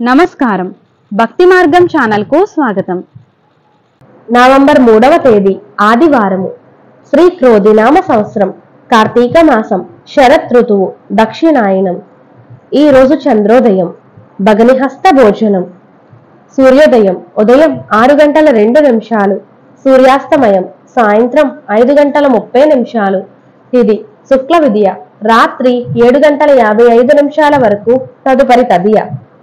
నమస్కారం భక్తి మార్గం ఛానల్కు స్వాగతం నవంబర్ మూడవ తేదీ ఆదివారము శ్రీ క్రోధినామ సంవత్సరం కార్తీక మాసం శరత్ ఋతువు దక్షిణాయనం ఈ రోజు చంద్రోదయం భగనిహస్త భోజనం సూర్యోదయం ఉదయం ఆరు గంటల రెండు నిమిషాలు సూర్యాస్తమయం సాయంత్రం ఐదు గంటల ముప్పై నిమిషాలు ఇది శుక్ల విద్య రాత్రి ఏడు గంటల యాభై ఐదు నిమిషాల వరకు తదుపరి తదియ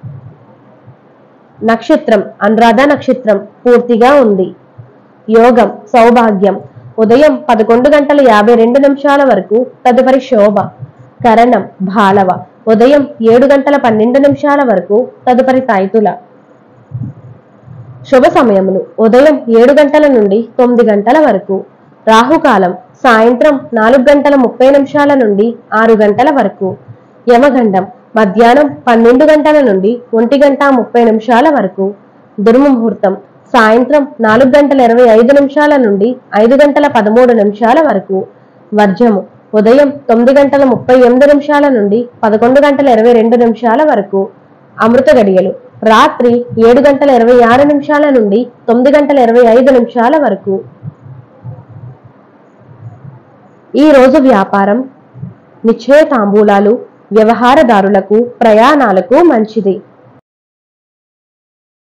నక్షత్రం అనురాధ నక్షత్రం పూర్తిగా ఉంది యోగం సౌభాగ్యం ఉదయం పదకొండు గంటల యాభై రెండు నిమిషాల వరకు తదుపరి శోభ కరణం భాలవ ఉదయం ఏడు గంటల పన్నెండు నిమిషాల వరకు తదుపరి తాయితుల శుభ సమయములు ఉదయం ఏడు గంటల నుండి తొమ్మిది గంటల వరకు రాహుకాలం సాయంత్రం నాలుగు గంటల ముప్పై నిమిషాల నుండి ఆరు గంటల వరకు యమగండం మధ్యాహ్నం పన్నెండు గంటల నుండి ఒంటి గంట ముప్పై నిమిషాల వరకు దుర్ముహూర్తం సాయంత్రం నాలుగు గంటల ఇరవై ఐదు నిమిషాల నుండి ఐదు గంటల పదమూడు నిమిషాల వరకు వర్జము ఉదయం తొమ్మిది గంటల ముప్పై ఎనిమిది నిమిషాల నుండి పదకొండు గంటల ఇరవై రెండు నిమిషాల వరకు అమృత గడియలు రాత్రి ఏడు గంటల ఇరవై ఆరు నిమిషాల నుండి తొమ్మిది గంటల ఇరవై ఐదు నిమిషాల వరకు ఈ రోజు వ్యాపారం నిశ్చయ తాంబూలాలు వ్యవహారదారులకు ప్రయాణాలకు మంచిది